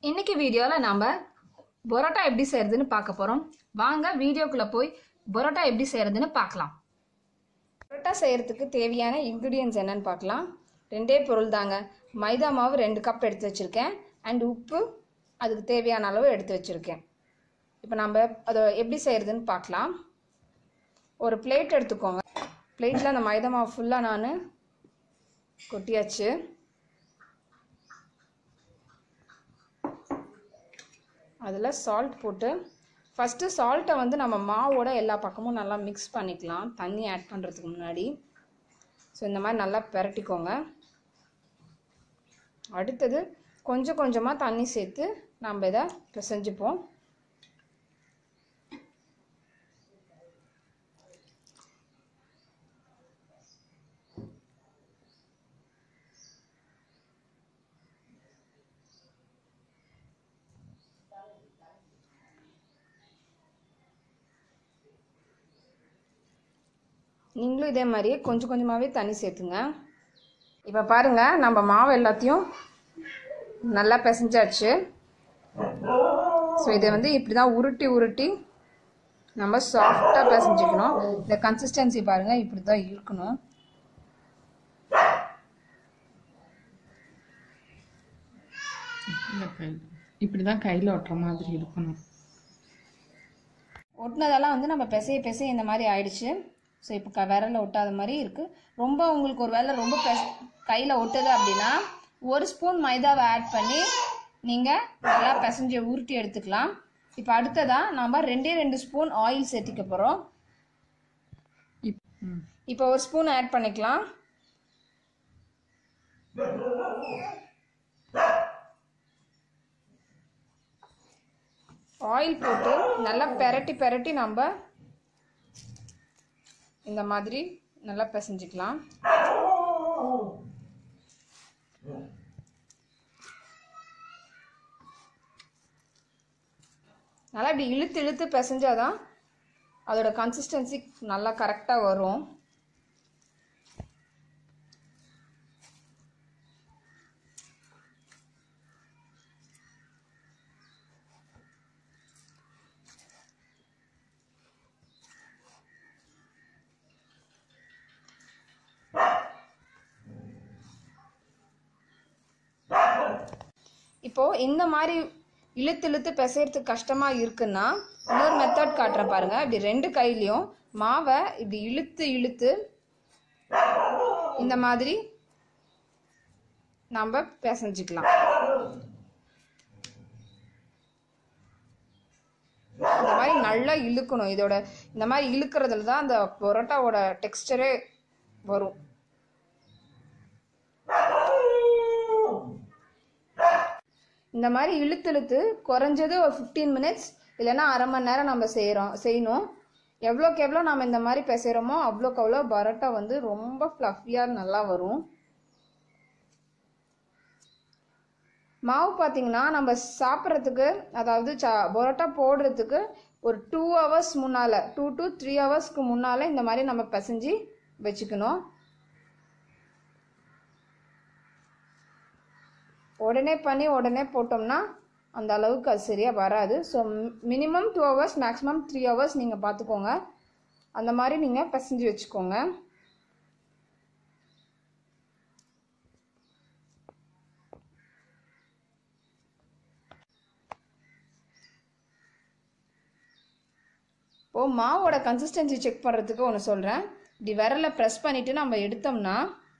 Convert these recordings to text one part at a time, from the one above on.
இன்னைக்கு வீடியோவில் நாம் பரோட்டா எப்படி செய்கிறதுன்னு பார்க்க போகிறோம் வாங்க வீடியோக்குள்ளே போய் பரோட்டா எப்படி செய்கிறதுன்னு பார்க்கலாம் பரோட்டா செய்கிறதுக்கு தேவையான இன்க்ரீடியன்ஸ் என்னன்னு பார்க்கலாம் ரெண்டே பொருள் தாங்க மைதா மாவு ரெண்டு கப் எடுத்து வச்சுருக்கேன் அண்ட் உப்பு அதுக்கு தேவையான அளவு எடுத்து வச்சுருக்கேன் இப்போ நம்ம அதை எப்படி செய்கிறதுன்னு பார்க்கலாம் ஒரு பிளேட் எடுத்துக்கோங்க பிளேட்டில் அந்த மைதா மாவு ஃபுல்லாக நான் கொட்டியாச்சு அதில் சால்ட் போட்டு ஃபஸ்ட்டு சால்ட்டை வந்து நம்ம மாவோட எல்லா பக்கமும் நல்லா மிக்ஸ் பண்ணிக்கலாம் தண்ணி ஆட் பண்ணுறதுக்கு முன்னாடி ஸோ இந்த மாதிரி நல்லா பெரட்டிக்கோங்க அடுத்தது கொஞ்சம் கொஞ்சமாக தண்ணி சேர்த்து நம்ம இதை பிசைஞ்சுப்போம் நீங்களும் இதே மாதிரியே கொஞ்சம் கொஞ்சமாகவே தண்ணி சேர்த்துங்க இப்போ பாருங்கள் நம்ம மாவு எல்லாத்தையும் நல்லா பிசைஞ்சாச்சு ஸோ இதை வந்து இப்படி தான் உருட்டி உருட்டி நம்ம சாஃப்டாக பிசைஞ்சிக்கணும் இந்த கன்சிஸ்டன்சி பாருங்கள் இப்படி தான் இருக்கணும் இந்த கை இப்படிதான் கையில் ஒட்டுற மாதிரி இருக்கணும் ஒட்டினதெல்லாம் வந்து நம்ம பிசைய பிசைய இந்த மாதிரி ஆயிடுச்சு ஸோ இப்போ க விரலில் ஒட்டாத மாதிரி இருக்குது ரொம்ப உங்களுக்கு ஒரு வேளை ரொம்ப பெச கையில் ஒட்டுது அப்படின்னா ஒரு ஸ்பூன் மைதாவை ஆட் பண்ணி நீங்கள் நல்லா பிசைஞ்சு உருட்டி எடுத்துக்கலாம் இப்போ அடுத்ததாக நம்ம ரெண்டே ரெண்டு ஸ்பூன் ஆயில் சேர்த்திக்க போகிறோம் இப் ம் இப்போ ஒரு ஸ்பூன் ஆட் பண்ணிக்கலாம் ஆயில் போட்டு நல்லா பெரட்டி பெரட்டி நம்ம இந்த மாதிரி நல்லா பிசைஞ்சிக்கலாம் நல்லா இப்படி இழுத்து இழுத்து பிசைஞ்சாதான் அதோட கன்சிஸ்டன்சி நல்லா கரெக்டாக வரும் இப்போ இந்த மாதிரி இழுத்து இழுத்து பிசையறதுக்கு கஷ்டமா இருக்குன்னா இன்னொரு மெத்தட் காட்டுறேன் பாருங்க இப்படி ரெண்டு கையிலையும் மாவை இப்படி இழுத்து இழுத்து இந்த மாதிரி நம்ம பிசைஞ்சுக்கலாம் இந்த மாதிரி நல்லா இழுக்கணும் இதோட இந்த மாதிரி இழுக்கிறதுல தான் அந்த பரோட்டாவோட டெக்ஸ்டரே வரும் இந்த மாதிரி இழுத்து இழுத்து குறைஞ்சது ஒரு ஃபிஃப்டீன் மினிட்ஸ் இல்லைன்னா அரை மணி நேரம் நம்ம செய்கிறோம் செய்யணும் எவ்வளோக்கு எவ்வளோ நம்ம இந்த மாதிரி பிசைகிறோமோ அவ்வளோக்கு அவ்வளோ பரோட்டா வந்து ரொம்ப ஃப்ளஃபியாக நல்லா வரும் மாவு பார்த்தீங்கன்னா நம்ம சாப்பிட்றதுக்கு அதாவது சா பரோட்டா போடுறதுக்கு ஒரு டூ ஹவர்ஸ் முன்னால் டூ டு த்ரீ ஹவர்ஸ்க்கு முன்னால் இந்த மாதிரி நம்ம பிசைஞ்சு வச்சுக்கணும் உடனே பண்ணி உடனே போட்டோம்னா அந்த அளவுக்கு அது சரியாக வராது so minimum two hours maximum three hours நீங்கள் பார்த்துக்கோங்க அந்த மாதிரி நீங்கள் பிசைஞ்சு வச்சுக்கோங்க இப்போது மாவோட கன்சிஸ்டன்சி செக் பண்ணுறதுக்கு ஒன்று சொல்கிறேன் இப்படி விரலை ப்ரெஸ் பண்ணிவிட்டு நம்ம எடுத்தோம்னா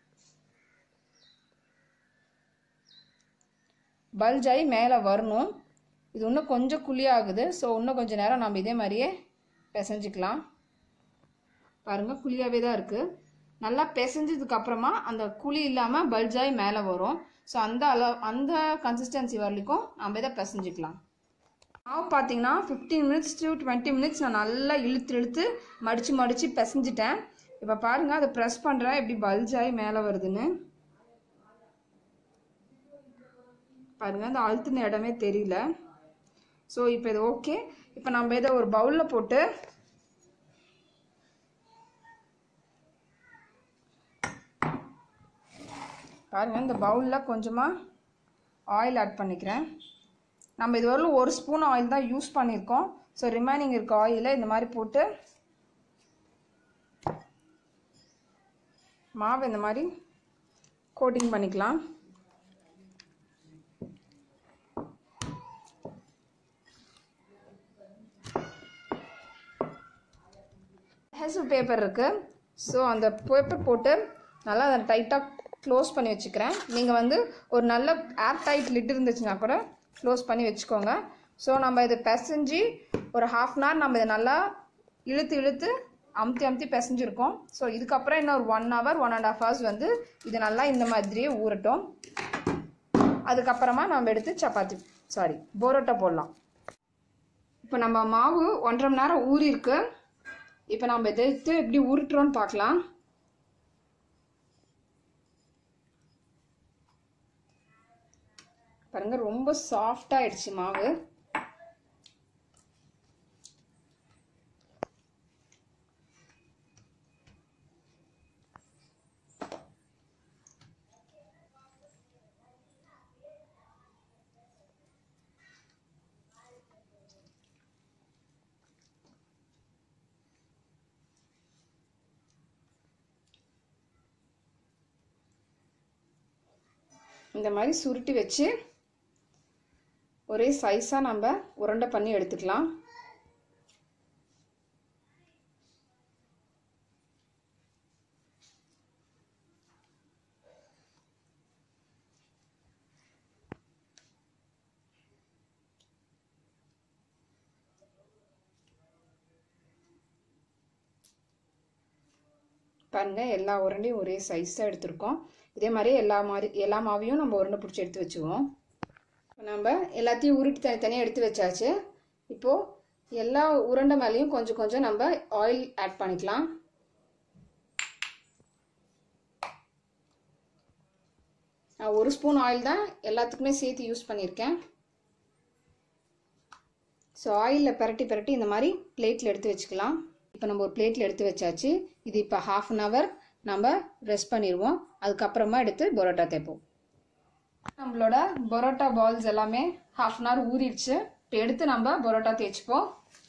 பல்ஜ் ஆகி மேலே வரணும் இது இன்னும் கொஞ்சம் குழியாகுது ஸோ இன்னும் கொஞ்சம் நேரம் நம்ம இதே மாதிரியே பிசைஞ்சிக்கலாம் பாருங்கள் குழியாகவே தான் இருக்குது நல்லா பிசைஞ்சதுக்கு அப்புறமா அந்த குழி இல்லாமல் பல்ஜ் ஆகி மேலே வரும் ஸோ அந்த அளவு அந்த கன்சிஸ்டன்சி வரலிக்கும் நம்ம இதை பிசைஞ்சிக்கலாம் மாவு பார்த்தீங்கன்னா fifteen minutes to twenty minutes நான் நல்லா இழுத்து இழுத்து மடித்து மடித்து பிசைஞ்சிட்டேன் இப்போ பாருங்கள் அதை ப்ரெஸ் பண்ணுறேன் எப்படி பல்ஜ் ஆகி மேலே வருதுன்னு பாருங்க அந்த அழுத்தின இடமே தெரியல ஸோ இப்போ இது ஓகே இப்போ நம்ம இதை ஒரு பவுலில் போட்டு பாருங்க இந்த பவுலில் கொஞ்சமாக ஆயில் ஆட் பண்ணிக்கிறேன் நம்ம இது வரலும் ஒரு ஸ்பூன் ஆயில் தான் யூஸ் பண்ணியிருக்கோம் ஸோ ரிமைனிங் இருக்க ஆயிலை இந்த மாதிரி போட்டு மாவு இந்த மாதிரி கோட்டிங் பண்ணிக்கலாம் ஹேசல் பேப்பர் இருக்குது ஸோ அந்த பேப்பர் போட்டு நல்லா அதை டைட்டாக க்ளோஸ் பண்ணி வச்சுக்கிறேன் நீங்கள் வந்து ஒரு நல்ல ஏர் டைட் லிட் இருந்துச்சுன்னா கூட க்ளோஸ் பண்ணி வச்சுக்கோங்க ஸோ நம்ம இது பிசைஞ்சு ஒரு ஹாஃப் அன் ஹவர் நம்ம இதை நல்லா இழுத்து இழுத்து அமுத்தி அமுத்தி பிசைஞ்சிருக்கோம் ஸோ இதுக்கப்புறம் இன்னும் ஒரு one hour one and half hours வந்து இது நல்லா இந்த மாதிரியே ஊறட்டும் அதுக்கப்புறமா நம்ம எடுத்து சப்பாத்தி சாரி போரோட்டா போடலாம் இப்போ நம்ம மாவு ஒன்றரை மணி நேரம் ஊறிருக்கு இப்போ நம்ம இதை எடுத்து எப்படி உருட்டுறோன்னு பார்க்கலாம் பாருங்க ரொம்ப சாஃப்ட் ஆயிடுச்சு மாவு இந்த மாதிரி சுருட்டி வச்சு ஒரே சைஸாக நம்ம உருண்டை பண்ணி எடுத்துக்கலாம் பாருங்க எல்லா உருண்டையும் ஒரே சைஸாக எடுத்திருக்கோம் இதே மாதிரி எல்லா மாதிரி எல்லா மாவையும் நம்ம உருண்டை பிடிச்சி எடுத்து வச்சுக்குவோம் இப்போ நம்ம எல்லாத்தையும் உருட்டி தனித்தனியாக எடுத்து வச்சாச்சு இப்போது எல்லா உருண்டை மேலேயும் கொஞ்சம் கொஞ்சம் நம்ம ஆயில் ஆட் பண்ணிக்கலாம் நான் ஒரு ஸ்பூன் ஆயில் தான் எல்லாத்துக்குமே சேர்த்து யூஸ் பண்ணியிருக்கேன் ஸோ ஆயிலில் பரட்டி பரட்டி இந்த மாதிரி பிளேட்டில் எடுத்து வச்சுக்கலாம் இப்போ நம்ம ஒரு பிளேட்டில் எடுத்து வச்சாச்சு இது இப்போ ஹாஃப் அன் ஹவர் நம்ம ரெஸ்ட் பண்ணிடுவோம் அதுக்கப்புறமா எடுத்து பரோட்டா தேய்ப்போம் நம்மளோட பரோட்டா பால்ஸ் எல்லாமே ஹாஃப் அன் ஹவர் ஊறிடுச்சு இப்போ எடுத்து நம்ம பரோட்டா தேய்ச்சிப்போம்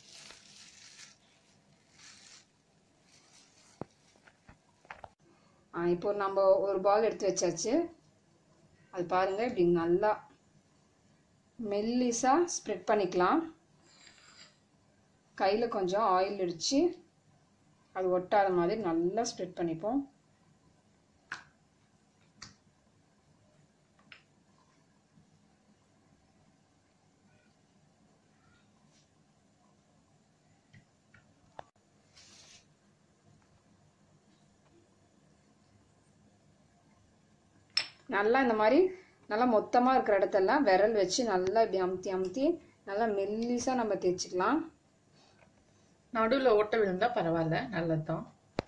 இப்போ நம்ம ஒரு பால் எடுத்து வச்சாச்சு அது பாருங்கள் இப்படி நல்லா மெல்லிஸாக ஸ்ப்ரெட் பண்ணிக்கலாம் கையில் கொஞ்சம் ஆயில் அடித்து அது ஒட்டாத மாதிரி நல்லா ஸ்ப்ரெட் பண்ணிப்போம் நல்லா இந்த மாதிரி நல்லா மொத்தமாக இருக்கிற இடத்தெல்லாம் விரல் வச்சு நல்லா இப்படி அமுத்தி அமுத்தி நல்லா மெல்லிஸாக நம்ம தேய்ச்சிக்கலாம் நடுவில் ஓட்ட விழுந்தா பரவாயில்ல நல்லதுதான்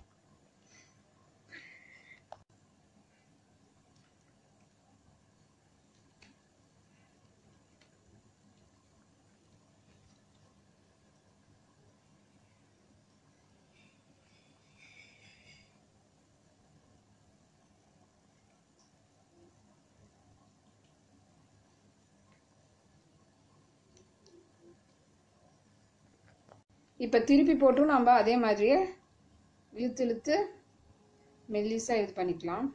இப்போ திருப்பி போட்டும் நம்ம அதே மாதிரியே இழுத்து இழுத்து மெல்லிஸாக இது பண்ணிக்கலாம்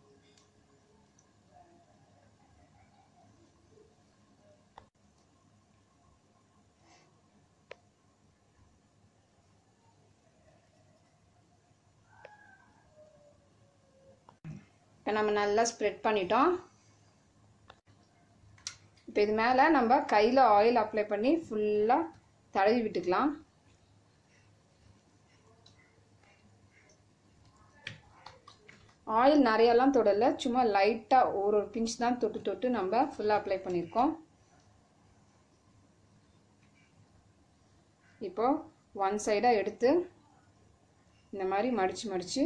இப்போ நம்ம நல்லா ஸ்ப்ரெட் பண்ணிட்டோம் இப்போ இது மேலே நம்ம கையில் ஆயில் அப்ளை பண்ணி ஃபுல்லாக தடவி விட்டுக்கலாம் ஆயில் நிறையெல்லாம் தொடல சும்மா லைட்டாக ஒரு ஒரு பிஞ்ச் தான் தொட்டு தொட்டு நம்ம ஃபுல்லாக அப்ளை பண்ணியிருக்கோம் இப்போ ஒன் சைடாக எடுத்து இந்த மாதிரி மடித்து மடித்து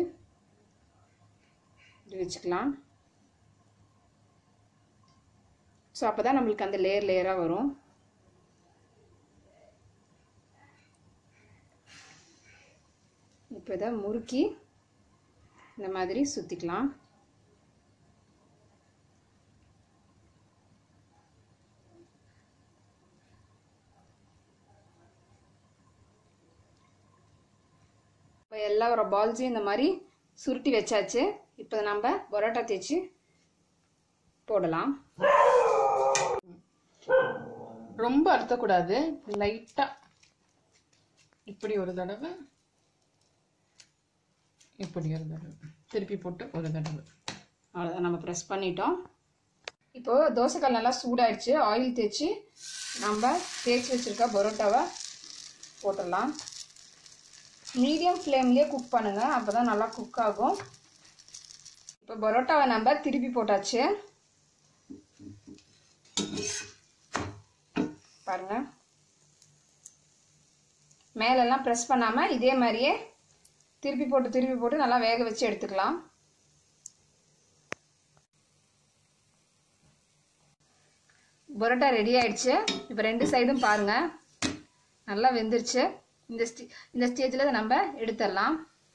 இப்படி வச்சுக்கலாம் ஸோ அப்போ தான் நம்மளுக்கு அந்த லேயர் லேயராக வரும் இப்போ இதை முறுக்கி இந்த மாதிரி சுற்றிக்கலாம் இப்போ எல்லா ஒரு பால்ஸையும் இந்த மாதிரி சுருட்டி வச்சாச்சு இப்போ நம்ம பரோட்டா தேய்ச்சி போடலாம் ரொம்ப அழுத்தக்கூடாது லைட்டா இப்படி ஒரு தடவை இப்படி ஒரு தடவை திருப்பி போட்டு ஒரு தடவை அவ்வளோதான் நம்ம ப்ரெஸ் பண்ணிட்டோம் இப்போது தோசைக்கல் நல்லா சூடாயிடுச்சு ஆயில் தேய்ச்சி நம்ம தேய்ச்சி வச்சுருக்க பரோட்டாவை போட்டுடலாம் மீடியம் ஃப்ளேம்லேயே குக் பண்ணுங்கள் அப்போ தான் நல்லா குக் ஆகும் இப்போ பரோட்டாவை நம்ம திருப்பி போட்டாச்சு பாருங்க மேலெல்லாம் ப்ரெஸ் பண்ணாமல் இதே மாதிரியே திருப்பி போட்டு திருப்பி போட்டு நல்லா வேக வச்சு எடுத்துக்கலாம் பரோட்டா ரெடி ஆயிடுச்சு இப்போ ரெண்டு சைடும் பாருங்க நல்லா வெந்துருச்சு இந்த ஸ்டே இந்த ஸ்டேஜில் நம்ம எடுத்துடலாம்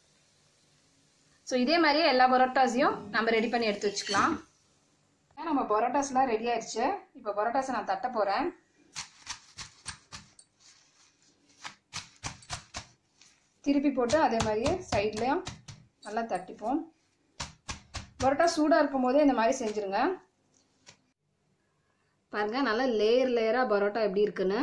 ஸோ இதே மாதிரியே எல்லா பரோட்டாஸையும் நம்ம ரெடி பண்ணி எடுத்து வச்சுக்கலாம் நம்ம பரோட்டாஸ்லாம் ரெடி ஆயிடுச்சு இப்போ பரோட்டாஸை நான் தட்ட போகிறேன் திருப்பி போட்டு அதே மாதிரியே சைட்லேயும் நல்லா தட்டிப்போம் பரோட்டா சூடாக இருக்கும் போதே இந்த மாதிரி செஞ்சுருங்க பாருங்க நல்லா லேயர் லேயராக பரோட்டா எப்படி இருக்குன்னு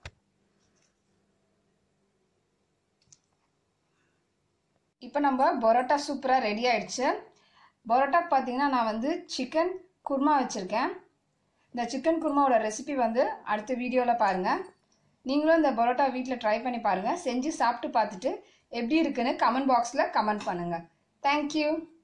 இப்போ நம்ம பரோட்டா சூப்பராக ரெடி ஆயிடுச்சு பரோட்டாக்கு பார்த்தீங்கன்னா நான் வந்து சிக்கன் குருமா வச்சுருக்கேன் இந்த சிக்கன் குருமாவோட ரெசிபி வந்து அடுத்த வீடியோவில் பாருங்கள் நீங்களும் இந்த பரோட்டா வீட்டில் ட்ரை பண்ணி பாருங்கள் செஞ்சு சாப்பிட்டு பார்த்துட்டு எப்படி இருக்குன்னு கமெண்ட் பாக்ஸில் கமெண்ட் பண்ணுங்கள் தேங்க்யூ